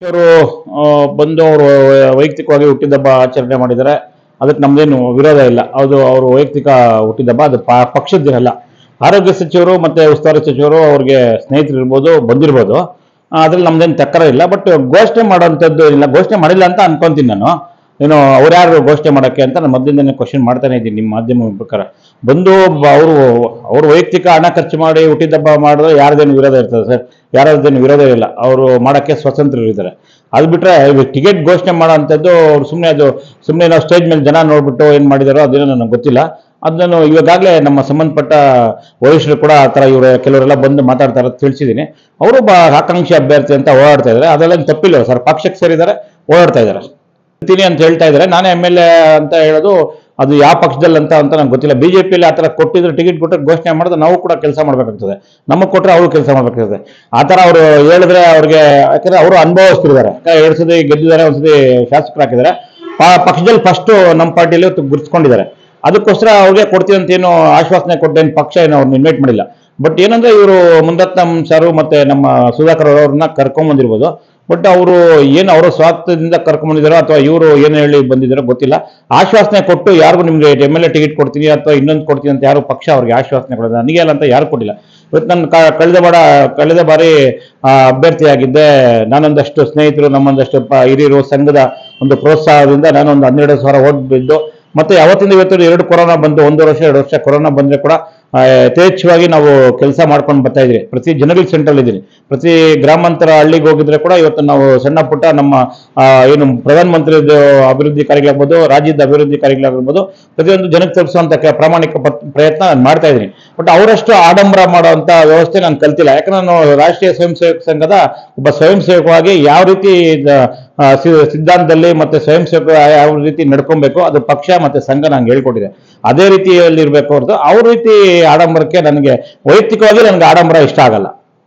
ಅವರು ಬಂದು ಅವರು ವೈಯಕ್ತಿಕವಾಗಿ ಹುಟ್ಟಿದಬ್ಬ ಆಚರಣೆ ಮಾಡಿದ್ದಾರೆ ಅದಕ್ಕೆ ನಮ್ದೇನು ವಿರೋಧ ಇಲ್ಲ ಅದು ಅವರು ವೈಯಕ್ತಿಕ ಹುಟ್ಟಿದಬ್ಬ ಅದು ಪ- ಪಕ್ಷದ್ದಿರಲ್ಲ ಆರೋಗ್ಯ ಸಚಿವರು ಮತ್ತೆ ಉಸ್ತುವಾರಿ ಸಚಿವರು ಅವ್ರಿಗೆ ಸ್ನೇಹಿತರು ಇರ್ಬೋದು ಬಂದಿರ್ಬೋದು ಆ, ಅದ್ರಲ್ಲಿ ನಮ್ದೇನು ತಕರ ಇಲ್ಲ ಬಟ್ ಘೋಷಣೆ ಮಾಡೋಂಥದ್ದು ಇಲ್ಲ ಘೋಷಣೆ ಮಾಡಿಲ್ಲ ಅಂತ ಅನ್ಕೊಂತೀನಿ ನಾನು ಏನು ಅವ್ರು ಯಾರು ಘೋಷಣೆ ಮಾಡಕ್ಕೆ ಅಂತ ನಾನು ಮೊದಲಿಂದನೇ ಕ್ವಶನ್ ಮಾಡ್ತಾನೆ ಇದ್ದೀನಿ ನಿಮ್ಮ ಮಾಧ್ಯಮ ಪ್ರಕಾರ ಬಂದು ಅವರು ಅವ್ರು ವೈಯಕ್ತಿಕ ಹಣ ಖರ್ಚು ಮಾಡಿ ಹುಟ್ಟಿದಬ್ಬ ಮಾಡಿದ್ರೆ ಯಾರ್ದೇನು ವಿರೋಧ ಇರ್ತದೆ ಸರ್ ಯಾರದೇನು ವಿರೋಧ ಇಲ್ಲ ಅವರು ಮಾಡೋಕ್ಕೆ ಸ್ವತಂತ್ರರು ಇದ್ದಾರೆ ಅದು ಬಿಟ್ರೆ ಟಿಕೆಟ್ ಘೋಷಣೆ ಮಾಡೋ ಅಂಥದ್ದು ಅವ್ರು ಸುಮ್ಮನೆ ಅದು ಸುಮ್ಮನೆ ನಾವು ಸ್ಟೇಜ್ ಮೇಲೆ ಜನ ನೋಡ್ಬಿಟ್ಟು ಏನು ಮಾಡಿದಾರೋ ಅದೇನೋ ನನಗೆ ಗೊತ್ತಿಲ್ಲ ಅದನ್ನು ಇವಾಗಲೇ ನಮ್ಮ ಸಂಬಂಧಪಟ್ಟ ವರಿಷ್ಠರು ಕೂಡ ಆ ಥರ ಇವರು ಕೆಲವರೆಲ್ಲ ಬಂದು ಮಾತಾಡ್ತಾರೆ ಅಂತ ತಿಳಿಸಿದ್ದೀನಿ ಅವರು ಬ ಆಕಾಂಕ್ಷಿ ಅಭ್ಯರ್ಥಿ ಅಂತ ಓಡಾಡ್ತಾ ಇದ್ದಾರೆ ಅದೆಲ್ಲ ತಪ್ಪಿಲ್ಲ ಸರ್ ಪಕ್ಷಕ್ಕೆ ಸೇರಿದ್ದಾರೆ ಓಡಾಡ್ತಾ ಇದ್ದಾರೆ ಇರ್ತೀನಿ ಅಂತ ಹೇಳ್ತಾ ಇದ್ದಾರೆ ನಾನೇ ಎಮ್ ಎಲ್ ಎ ಅಂತ ಹೇಳೋದು ಅದು ಯಾವ ಪಕ್ಷದಲ್ಲಿ ಅಂತ ಅಂತ ನಂಗೆ ಗೊತ್ತಿಲ್ಲ ಬಿಜೆಪಿಯಲ್ಲಿ ಆ ಥರ ಕೊಟ್ಟಿದ್ರೆ ಟಿಕೆಟ್ ಕೊಟ್ಟರೆ ಘೋಷಣೆ ಮಾಡಿದ್ರೆ ನಾವು ಕೂಡ ಕೆಲಸ ಮಾಡಬೇಕಾಗ್ತದೆ ನಮಗೆ ಕೊಟ್ಟರೆ ಅವರು ಕೆಲಸ ಮಾಡಬೇಕಾಗ್ತದೆ ಆ ಥರ ಅವರು ಹೇಳಿದ್ರೆ ಅವ್ರಿಗೆ ಯಾಕಂದ್ರೆ ಅವರು ಅನುಭವಿಸ್ತಿದ್ದಾರೆ ಎರಡು ಸತಿ ಗೆದ್ದಿದ್ದಾರೆ ಒಂದ್ಸತಿ ಶಾಸಕರಾಕಿದ್ದಾರೆ ಪ- ಪಕ್ಷದಲ್ಲಿ ಫಸ್ಟು ನಮ್ಮ ಪಾರ್ಟಿಯಲ್ಲಿ ಗುರ್ಸ್ಕೊಂಡಿದ್ದಾರೆ ಅದಕ್ಕೋಸ್ಕರ ಅವ್ರಿಗೆ ಕೊಡ್ತೀವಿ ಅಂತ ಏನು ಆಶ್ವಾಸನೆ ಕೊಟ್ಟೇನು ಪಕ್ಷ ಏನು ಅವ್ರನ್ನ ಇನ್ವೈಟ್ ಮಾಡಿಲ್ಲ ಬಟ್ ಏನಂದ್ರೆ ಇವರು ಮುಂದತ್ನಂ ಸರು ಮತ್ತೆ ನಮ್ಮ ಸುಧಾಕರ್ ಅವ್ರನ್ನ ಕರ್ಕೊಂಬಂದಿರ್ಬೋದು ಬಟ್ ಅವರು ಏನು ಅವರ ಸ್ವಾರ್ಥದಿಂದ ಕರ್ಕೊಂಬಂದಿದ್ದಾರೋ ಅಥವಾ ಇವರು ಏನು ಹೇಳಿ ಬಂದಿದ್ದಾರೋ ಗೊತ್ತಿಲ್ಲ ಆಶ್ವಾಸನೆ ಕೊಟ್ಟು ಯಾರಿಗೂ ನಿಮ್ಗೆ ಎಮ್ ಎಲ್ ಎ ಟಿಕೆಟ್ ಕೊಡ್ತೀನಿ ಅಥವಾ ಇನ್ನೊಂದು ಕೊಡ್ತೀನಿ ಅಂತ ಯಾರು ಪಕ್ಷ ಅವ್ರಿಗೆ ಆಶ್ವಾಸನೆ ಕೊಡೋದು ನನಗೆ ಅಲ್ಲ ಅಂತ ಯಾರು ಕೊಟ್ಟಿಲ್ಲ ಇವತ್ತು ನಾನು ಕ- ಕಳೆದ ಬಾರ ಕಳೆದ ಬಾರಿ ಆ, ಅಭ್ಯರ್ಥಿಯಾಗಿದ್ದೆ ನಾನೊಂದಷ್ಟು ಸ್ನೇಹಿತರು ನಮ್ಮೊಂದಷ್ಟು ಪ- ಹಿರಿಯರು ಸಂಘದ ಒಂದು ಪ್ರೋತ್ಸಾಹದಿಂದ ನಾನೊಂದು ಹನ್ನೆರಡು ಸಾವಿರ ಓಟ್ ಬಿದ್ದು ಮತ್ತೆ ಯಾವತ್ತಿಂದ ಇವತ್ತು ಎರಡು ಕೊರೋನಾ ಬಂದು ಒಂದು ವರ್ಷ ಎರಡು ವರ್ಷ ಕೊರೋನಾ ಬಂದ್ರೆ ಕೂಡ ಆ, ಯಥೇಚ್ಛವಾಗಿ ನಾವು ಕೆಲಸ ಮಾಡ್ಕೊಂಡು ಬರ್ತಾ ಇದ್ರಿ ಪ್ರತಿ ಜನರಲ್ ಸೆಂಟ್ರಲ್ ಇದ್ದೀನಿ ಪ್ರತಿ ಗ್ರಾಮಾಂತರ ಹಳ್ಳಿಗೆ ಹೋಗಿದ್ರೆ ಕೂಡ ಇವತ್ತು ನಾವು ಸಣ್ಣ ಪುಟ್ಟ ನಮ್ಮ ಆ, ಏನು ಪ್ರಧಾನಮಂತ್ರಿ ಅಭಿವೃದ್ಧಿ ಕಾರ್ಯಗಳಾಗ್ಬೋದು ರಾಜ್ಯದ ಅಭಿವೃದ್ಧಿ ಕಾರ್ಯಗಳಾಗಿರ್ಬೋದು ಪ್ರತಿಯೊಂದು ಜನಕ್ಕೆ ತಲುಪಿಸುವಂತ ಕೆ- ಪ್ರಾಮಾಣಿಕ ಪತ್- ಪ್ರಯತ್ನ ನಾನು ಮಾಡ್ತಾ ಇದ್ದೀನಿ ಬಟ್ ಅವರಷ್ಟು ಆಡಂಬರ ಮಾಡುವಂತ ವ್ಯವಸ್ಥೆ ನಾನು ಕಲ್ತಿಲ್ಲ ಯಾಕಂದ್ರೆ ನಾನು ರಾಷ್ಟ್ರೀಯ ಸ್ವಯಂ ಸೇವಕ ಸಂಘದ ಒಬ್ಬ ಸ್ವಯಂ ಸೇವಕವಾಗಿ ಯಾವ ರೀತಿ ಇದ- ಆ, ಸಿ- ಸಿದ್ಧಾಂತದಲ್ಲಿ ಮತ್ತೆ ಸ್ವಯಂ ಸೇವಕ ಯಾವ ರೀತಿ ನಡ್ಕೊಬೇಕು ಅದು ಪಕ್ಷ ಮತ್ತೆ ಸಂಘ ನಂಗೆ ಹೇಳ್ಕೊಟ್ಟಿದೆ ಅದೇ ರೀತಿಯಲ್ಲಿ ಇರಬೇಕು ಹೊರತು ಅವ್ರ ರೀತಿ ಆಡಂಬರಕ್ಕೆ ನನಗೆ ವೈಯಕ್ತಿಕವಾಗಿ ನನಗೆ ಆಡಂಬರ ಇಷ್ಟ ಆಗಲ್ಲ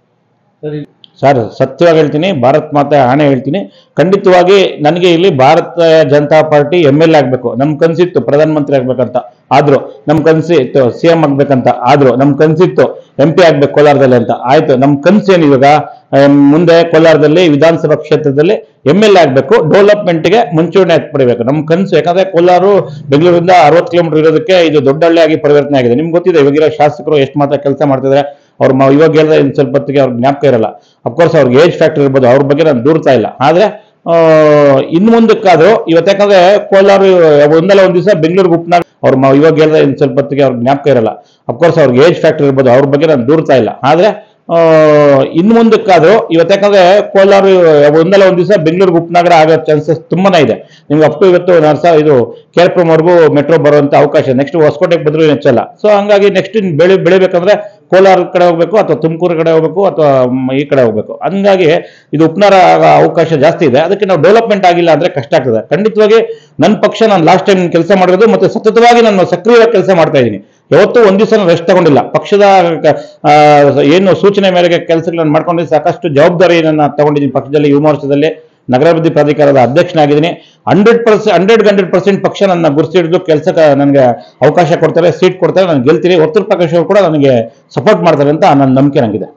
ಸರಿ ಸರ್ ಸತ್ಯವಾಗಿ ಹೇಳ್ತೀನಿ ಭಾರತ್ ಮಾತೆ ಆಣೆ ಹೇಳ್ತೀನಿ ಖಂಡಿತವಾಗಿ ನನಗೆ ಇಲ್ಲಿ Bharata Janata party M L A ಆಗಬೇಕು ನಮ್ ಕನ್ಸಿತ್ತು ಪ್ರಧಾನಮಂತ್ರಿ ಆಗ್ಬೇಕಂತ ಆದ್ರು ನಮ್ ಕನ್ಸಿತ್ತು ಸಿ ಎಂ ಆಗ್ಬೇಕಂತ ಆದ್ರು ನಮ್ ಕನ್ಸಿತ್ತು ಎಂ ಪಿ ಆಗ್ಬೇಕು ಕೋಲಾರದಲ್ಲಿ ಅಂತ ಆಯ್ತು ನಮ್ ಕನ್ಸು ಏನು ಇವಾಗ ಆಮ್, ಮುಂದೆ ಕೋಲಾರದಲ್ಲಿ ವಿಧಾನಸಭಾ ಕ್ಷೇತ್ರದಲ್ಲಿ ಎಮ್ ಎಲ್ ಎ ಆಗಬೇಕು ಡೆವಲಪ್ಮೆಂಟ್ಗೆ ಮುಂಚೂಣಿ ಪಡಿಬೇಕು ನಮ್ಮ ಕನಸು ಯಾಕಂದ್ರೆ ಕೋಲಾರ ಬೆಂಗಳೂರಿಂದ ಅರವತ್ತು ಕಿಲೋಮೀಟರ್ ಇರೋದಕ್ಕೆ ಇದು ದೊಡ್ಡ ಹಳ್ಳಿಯಾಗಿ ಪರಿವರ್ತನೆ ಆಗಿದೆ ನಿಮ್ಗೆ ಗೊತ್ತಿದೆ ಇವಾಗಿರೋ ಶಾಸಕರು ಎಷ್ಟು ಮಾತ್ರ ಕೆಲಸ ಮಾಡ್ತಿದ್ದಾರೆ ಅವ್ರು ಮ- ಇವಾಗ ಹೇಳಿದ್ರೆ ಇನ್ನು ಸ್ವಲ್ಪ ಹೊತ್ತಿಗೆ ಅವ್ರಿಗೆ ಜ್ಞಾಪಕ ಇರಲ್ಲ ಅಫ್ಕೋರ್ಸ್ ಅವ್ರಿಗೆ ಏಜ್ ಫ್ಯಾಕ್ಟರ್ ಇರ್ಬೋದು ಅವ್ರ ಬಗ್ಗೆ ನಾನು ದೂರ್ತಾ ಇಲ್ಲ ಆದ್ರೆ ಆ, ಇನ್ನು ಮುಂದಕ್ಕಾದ್ರೂ ಇವತ್ತು ಯಾಕಂದ್ರೆ ಕೋಲಾರ ಒಂದಲ್ಲ ಒಂದ್ ದಿವಸ ಬೆಂಗಳೂರಿಗೆ ಉಪ್ನಾಗ ಅವ್ರು ಮ- ಇವಾಗ ಹೇಳಿದ್ರೆ ಇನ್ನು ಸ್ವಲ್ಪ ಹೊತ್ತಿಗೆ ಅವ್ರಿಗೆ ಜ್ಞಾಪಕ ಇರಲ್ಲ ಅಫ್ಕೋರ್ಸ್ ಅವ್ರಿಗೆ ಏಜ್ ಫ್ಯಾಕ್ಟರ್ ಇರ್ಬೋದು ಅವ್ರ ಬಗ್ಗೆ ನಾನು ದೂರ್ತಾ ಇಲ್ಲ ಆದ್ರೆ ಆ, ಇನ್ನು ಮುಂದಕ್ಕಾದ್ರೂ ಇವತ್ತು ಯಾಕಂದ್ರೆ ಕೋಲಾರ ಒಂದಲ್ಲ ಒಂದ್ ದಿವಸ ಬೆಂಗಳೂರಿಗೆ ಉಪನಗರ ಆಗೋ ಚಾನ್ಸಸ್ ತುಂಬಾನೇ ಇದೆ ನಿಮ್ಗೆ ಅಪ್ ಟು ಇವತ್ತು ನರ್ಸ ಇದು ಕೇರ್ಪುರಮ್ವರೆಗೂ ಮೆಟ್ರೋ ಬರುವಂತ ಅವಕಾಶ ನೆಕ್ಸ್ಟ್ ಹೊಸಕೋಟೆಗೆ ಬಂದ್ರು ಏನು ಹೆಚ್ಚಲ್ಲ ಸೊ ಹಂಗಾಗಿ ನೆಕ್ಸ್ಟ್ ಬೆಳೆ ಬೆಳಿಬೇಕಂದ್ರೆ ಕೋಲಾರ ಕಡೆ ಹೋಗ್ಬೇಕು ಅಥವಾ ತುಮಕೂರು ಕಡೆ ಹೋಗ್ಬೇಕು ಅಥವಾ ಮ್, ಈ ಕಡೆ ಹೋಗ್ಬೇಕು ಹಂಗಾಗಿ ಇದು ಉಪನಗರ ಆಗೋ ಅವಕಾಶ ಜಾಸ್ತಿ ಇದೆ ಅದಕ್ಕೆ ನಾವು ಡೆವಲಪ್ಮೆಂಟ್ ಆಗಿಲ್ಲ ಅಂದ್ರೆ ಕಷ್ಟ ಆಗ್ತದೆ ಖಂಡಿತವಾಗಿ ನನ್ನ ಪಕ್ಷ ನಾನು ಲಾಸ್ಟ್ ಟೈಮ್ ಕೆಲಸ ಮಾಡಿರೋದು ಮತ್ತೆ ಸತತವಾಗಿ ನಾನು ಸಕ್ರಿಯವಾಗಿ ಕೆಲಸ ಮಾಡ್ತಾ ಇದ್ದೀನಿ ಯಾವತ್ತೂ ಒಂದ್ ದಿವಸ ರೆಸ್ಟ್ ತಗೊಂಡಿಲ್ಲ ಪಕ್ಷದ ಕ- ಆ, ಏನು ಸೂಚನೆ ಮೇರೆಗೆ ಕೆಲಸಗಳನ್ನು ಮಾಡ್ಕೊಂಡು ಸಾಕಷ್ಟು ಜವಾಬ್ದಾರಿಯನ್ನ ತಗೊಂಡಿದ್ದೀನಿ ಪಕ್ಷದಲ್ಲಿ ಯುವ ಮೋರ್ಚಾದಲ್ಲಿ ನಗರಾಭಿವೃದ್ಧಿ ಪ್ರಾಧಿಕಾರದ ಅಧ್ಯಕ್ಷನಾಗಿದ್ದೀನಿ hundred percent hundred hundred percent ಪಕ್ಷ ನನ್ನ ಗುರುತಿ ಹಿಡಿದು ಕೆಲಸಕ್ಕೆ ನನಗೆ ಅವಕಾಶ ಕೊಡ್ತಾರೆ ಸೀಟ್ ಕೊಡ್ತಾರೆ ನಾನು ಗೆಲ್ತೀನಿ ಒತ್ತುರ್ ಪ್ರಕಾಶ್ ಅವರು ಕೂಡ ನನಗೆ ಸಪೋರ್ಟ್ ಮಾಡ್ತಾರೆ ಅಂತ ನನ್ನ ನಂಬಿಕೆ ನನಗಿದೆ